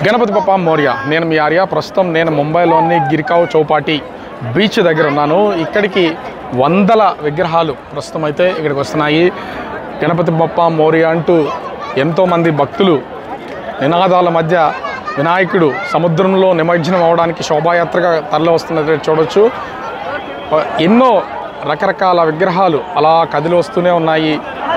గణపతి పప్ప మౌర్య నేను మీ ఆర్య ప్రస్తుతం నేను ముంబైలోని గిరికావ్ చౌపాటి బీచ్ దగ్గర ఉన్నాను ఇక్కడికి వందల విగ్రహాలు ప్రస్తుతం అయితే ఇక్కడికి వస్తున్నాయి గణపతి బప్ప మౌర్య అంటూ ఎంతోమంది భక్తులు నినాదాల మధ్య వినాయకుడు సముద్రంలో నిమజ్జనం అవడానికి శోభాయాత్రగా తరలి వస్తున్నట్టు చూడొచ్చు ఎన్నో రకరకాల విగ్రహాలు అలా కదిలి వస్తూనే ఉన్నాయి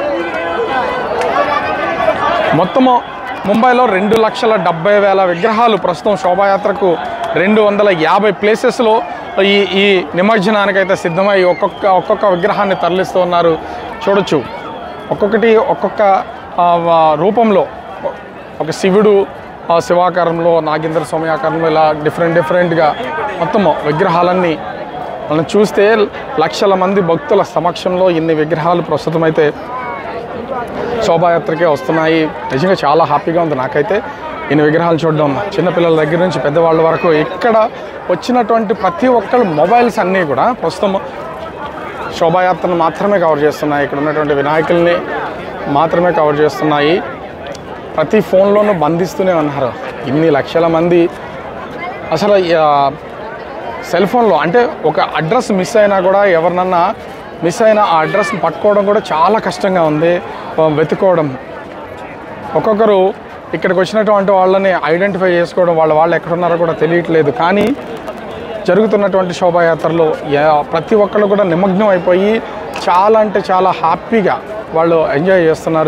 మొత్తము ముంబైలో రెండు లక్షల డెబ్బై వేల విగ్రహాలు ప్రస్తుతం శోభాయాత్రకు రెండు వందల యాభై ప్లేసెస్లో ఈ ఈ నిమజ్జనానికైతే సిద్ధమై ఒక్కొక్క ఒక్కొక్క విగ్రహాన్ని తరలిస్తూ ఉన్నారు చూడొచ్చు ఒక్కొక్కటి ఒక్కొక్క ఆ, ఆ, రూపంలో ఒక శివుడు ఆ, శివాకారంలో నాగేంద్ర స్వామి ఆకారంలో ఇలా డిఫరెంట్ డిఫరెంట్గా మొత్తం విగ్రహాలన్నీ మనం చూస్తే లక్షల మంది భక్తుల సమక్షంలో ఇన్ని విగ్రహాలు ప్రస్తుతం అయితే శోభాయాత్రకే వస్తున్నాయి నిజంగా చాలా హ్యాపీగా ఉంది నాకైతే ఇన్ని విగ్రహాలు చూడడం చిన్నపిల్లల దగ్గర నుంచి పెద్దవాళ్ళ వరకు ఇక్కడ వచ్చినటువంటి ప్రతి ఒక్కరు మొబైల్స్ అన్నీ కూడా ప్రస్తుతం శోభాయాత్రను మాత్రమే కవర్ చేస్తున్నాయి ఇక్కడ ఉన్నటువంటి వినాయకుల్ని మాత్రమే కవర్ చేస్తున్నాయి ప్రతి ఫోన్లోనూ బంధిస్తూనే ఉన్నారు ఇన్ని లక్షల మంది అసలు ఆ, సెల్ ఫోన్లో అంటే ఒక అడ్రస్ మిస్ అయినా కూడా ఎవరినన్నా మిస్ అయిన ఆ అడ్రస్ని పట్టుకోవడం కూడా చాలా కష్టంగా ఉంది ఆ, వెతుక్కోవడం ఒక్కొక్కరు ఇక్కడికి వచ్చినటువంటి వాళ్ళని ఐడెంటిఫై చేసుకోవడం వాళ్ళ వాళ్ళు ఎక్కడున్నారో కూడా తెలియట్లేదు కానీ జరుగుతున్నటువంటి శోభాయాత్రలో యా- ప్రతి ఒక్కళ్ళు కూడా నిమగ్నం అయిపోయి చాలా అంటే చాలా హ్యాపీగా వాళ్ళు ఎంజాయ్ చేస్తున్నారు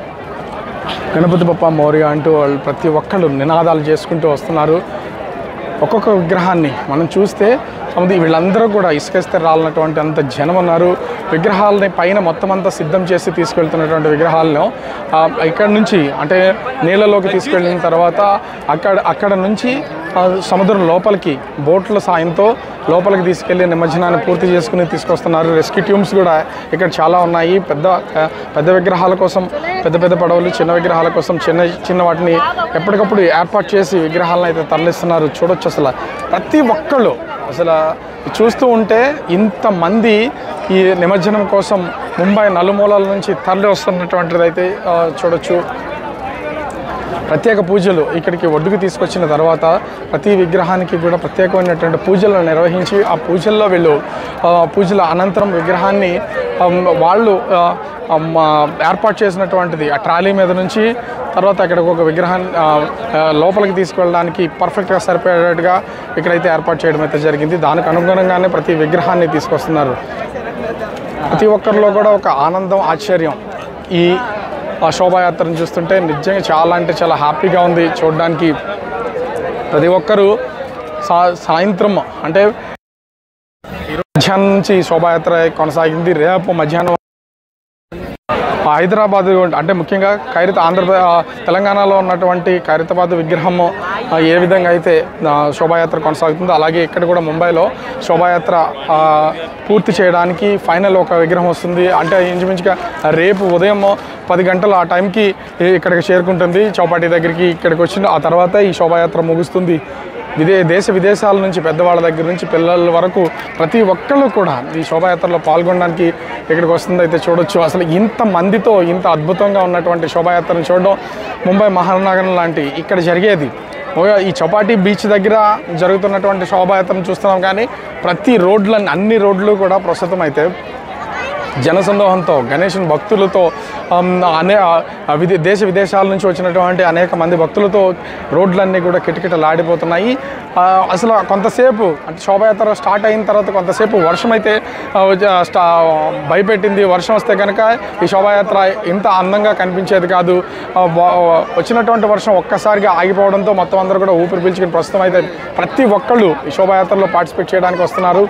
గణపతి బప్ప మౌర్య అంటూ వాళ్ళు ప్రతి ఒక్కళ్ళు నినాదాలు చేసుకుంటూ వస్తున్నారు ఒక్కొక్క విగ్రహాన్ని మనం చూస్తే అది వీళ్ళందరూ కూడా ఇసుకేస్తే రాలినటువంటి అంత జనం ఉన్నారు విగ్రహాలని పైన మొత్తం అంతా సిద్ధం చేసి తీసుకెళ్తున్నటువంటి విగ్రహాలను ఆ, ఇక్కడ నుంచి అంటే నీళ్ళలోకి తీసుకెళ్ళిన తర్వాత అక్కడ అక్కడ నుంచి ఆ, సముద్రం లోపలికి బోట్ల సాయంతో లోపలికి తీసుకెళ్లి నిమజ్జనాన్ని పూర్తి చేసుకుని తీసుకొస్తున్నారు రెస్క్యూ ట్యూమ్స్ కూడా ఇక్కడ చాలా ఉన్నాయి పెద్ద ఆ, పెద్ద విగ్రహాల కోసం పెద్ద పెద్ద పడవలు చిన్న విగ్రహాల కోసం చిన్న చిన్న వాటిని ఎప్పటికప్పుడు ఏర్పాటు చేసి విగ్రహాలను అయితే తరలిస్తున్నారు చూడొచ్చు అసలు ప్రతి ఒక్కళ్ళు అసలు చూస్తూ ఉంటే ఇంతమంది ఈ నిమజ్జనం కోసం ముంబై నలుమూలల నుంచి తరలి వస్తున్నటువంటిది అయితే ఆ, చూడొచ్చు ప్రత్యేక పూజలు ఇక్కడికి ఒడ్డుకు తీసుకొచ్చిన తర్వాత ప్రతి విగ్రహానికి కూడా ప్రత్యేకమైనటువంటి పూజలను నిర్వహించి ఆ పూజల్లో వీళ్ళు ఆ, పూజల అనంతరం విగ్రహాన్ని ఆ, వాళ్ళు ఆ, ఆ, మా ఏర్పాటు చేసినటువంటిది ఆ ట్రాలీ మీద నుంచి తర్వాత అక్కడికి ఒక విగ్రహాన్ని ఆ, ఆ, లోపలికి తీసుకెళ్ళడానికి పర్ఫెక్ట్గా సరిపోయేటట్టుగా ఇక్కడైతే ఏర్పాటు చేయడం అయితే జరిగింది దానికి అనుగుణంగానే ప్రతి విగ్రహాన్ని తీసుకొస్తున్నారు ప్రతి ఒక్కరిలో కూడా ఒక ఆనందం ఆశ్చర్యం ఈ ఆ శోభాయాత్రను చూస్తుంటే నిజంగా చాలా అంటే చాలా హ్యాపీగా ఉంది చూడడానికి ప్రతి ఒక్కరూ సా సాయంత్రం అంటే ఈరోజు మధ్యాహ్నం నుంచి ఈ శోభాయాత్ర కొనసాగింది రేపు మధ్యాహ్నం ఆ హైదరాబాద్ అంటే ముఖ్యంగా ఖైరత ఆంధ్రప్రదేశ్ తెలంగాణలో ఉన్నటువంటి ఖైరతాబాద్ విగ్రహము ఆ, ఏ విధంగా అయితే ఆ, శోభాయాత్ర కొనసాగుతుందో అలాగే ఇక్కడ కూడా ముంబైలో శోభాయాత్ర ఆ, పూర్తి చేయడానికి ఫైనల్ ఒక విగ్రహం వస్తుంది అంటే ఇంచుమించుగా రేపు ఉదయం పది గంటలు ఆ టైంకి ఇక్కడికి చేరుకుంటుంది చౌపాటి దగ్గరికి ఇక్కడికి వచ్చిన ఆ తర్వాత ఈ శోభాయాత్ర ముగుస్తుంది విదే దేశ విదేశాల నుంచి పెద్దవాళ్ళ దగ్గర నుంచి పిల్లల వరకు ప్రతి ఒక్కళ్ళు కూడా ఈ శోభాయాత్రలో పాల్గొనడానికి ఇక్కడికి వస్తుంది అయితే చూడొచ్చు అసలు ఇంత మందితో ఇంత అద్భుతంగా ఉన్నటువంటి శోభాయాత్రను చూడడం ముంబై మహానగరం లాంటి ఇక్కడ జరిగేది ఓ- ఈ చపాటి బీచ్ దగ్గర జరుగుతున్నటువంటి శోభాయాత్రను చూస్తున్నాం కానీ ప్రతి రోడ్లన్నీ అన్ని రోడ్లు కూడా ప్రస్తుతం అయితే జనసందోహంతో గణేశుని భక్తులతో ఆమ్, అనే ఆ, విదే దేశ విదేశాల నుంచి వచ్చినటువంటి అనేక మంది భక్తులతో రోడ్లన్నీ కూడా కిటకిటలాడిపోతున్నాయి ఆ, అసలు కొంతసేపు అంటే శోభయాత్ర స్టార్ట్ అయిన తర్వాత కొంతసేపు వర్షం అయితే ఆ, జ- స్టా భయపెట్టింది వర్షం వస్తే కనుక ఈ శోభాయాత్ర ఇంత అందంగా కనిపించేది కాదు ఆ, వా- వచ్చినటువంటి వర్షం ఒక్కసారిగా ఆగిపోవడంతో మొత్తం అందరూ కూడా ఊపిరి పీల్చుకుని ప్రస్తుతం అయితే ప్రతి ఒక్కళ్ళు ఈ శోభాయాత్రలో పార్టిసిపేట్ చేయడానికి వస్తున్నారు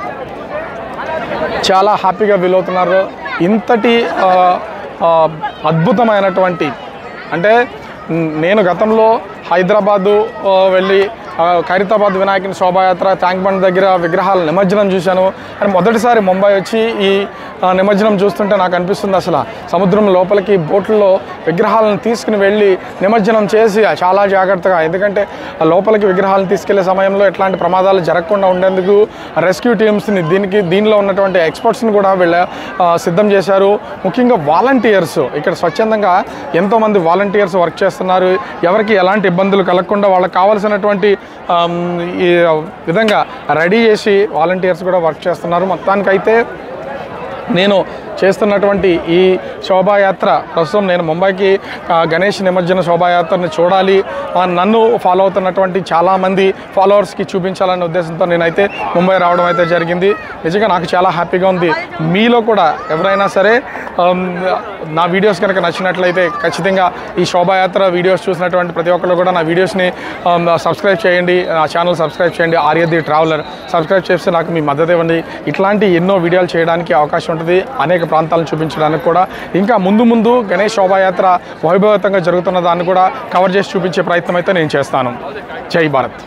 చాలా హ్యాపీగా ఫీల్ అవుతున్నారు ఇంతటి ఆ, ఆ, అద్భుతమైనటువంటి అంటే మ్, నేను గతంలో హైదరాబాదు ఆ, వెళ్ళి ఆ, ఖైరతాబాద్ వినాయకుని శోభాయాత్ర ట్యాంక్ బండ్ దగ్గర విగ్రహాల నిమజ్జనం చూశాను అని మొదటిసారి ముంబై వచ్చి ఈ ఆ, నిమజ్జనం చూస్తుంటే నాకు అనిపిస్తుంది అసలు సముద్రం లోపలికి బోట్లలో విగ్రహాలను తీసుకుని వెళ్ళి నిమజ్జనం చేసి చాలా జాగ్రత్తగా ఎందుకంటే ఆ లోపలికి విగ్రహాలను తీసుకెళ్లే సమయంలో ఎట్లాంటి ప్రమాదాలు జరగకుండా ఉండేందుకు రెస్క్యూ టీమ్స్ని దీనికి దీనిలో ఉన్నటువంటి ఎక్స్పర్ట్స్ని కూడా వీళ్ళ ఆ, సిద్ధం చేశారు ముఖ్యంగా వాలంటీర్స్ ఇక్కడ స్వచ్ఛందంగా ఎంతోమంది వాలంటీర్స్ వర్క్ చేస్తున్నారు ఎవరికి ఎలాంటి ఇబ్బందులు కలగకుండా వాళ్ళకి కావాల్సినటువంటి ఆమ్, ఈ విధంగా రెడీ చేసి వాలంటీర్స్ కూడా వర్క్ చేస్తున్నారు మొత్తానికైతే నేను చేస్తున్నటువంటి ఈ శోభాయాత్ర ప్రస్తుతం నేను ముంబైకి ఆ, గణేష్ నిమజ్జన శోభాయాత్రని చూడాలి ఆ, నన్ను ఫాలో అవుతున్నటువంటి చాలామంది ఫాలోవర్స్కి చూపించాలనే ఉద్దేశంతో నేనైతే ముంబై రావడం అయితే జరిగింది నిజంగా నాకు చాలా హ్యాపీగా ఉంది మీలో కూడా ఎవరైనా సరే ఆమ్, నా వీడియోస్ కనుక నచ్చినట్లయితే ఖచ్చితంగా ఈ శోభాయాత్ర వీడియోస్ చూసినటువంటి ప్రతి ఒక్కరు కూడా నా వీడియోస్ని ఆమ్, సబ్స్క్రైబ్ చేయండి నా ఛానల్ సబ్స్క్రైబ్ చేయండి ఆర్యది ట్రావెలర్ సబ్స్క్రైబ్ చేస్తే నాకు మీ మద్దతు ఇవ్వండి ఇట్లాంటి ఎన్నో వీడియోలు చేయడానికి అవకాశం ఉంటుంది అనేక ప్రాంతాలను చూపించడానికి కూడా ఇంకా ముందు ముందు గణేష్ శోభాయాత్ర వైభవతంగా జరుగుతున్న దాన్ని కూడా కవర్ చేసి చూపించే ప్రయత్నం అయితే నేను చేస్తాను జై భారత్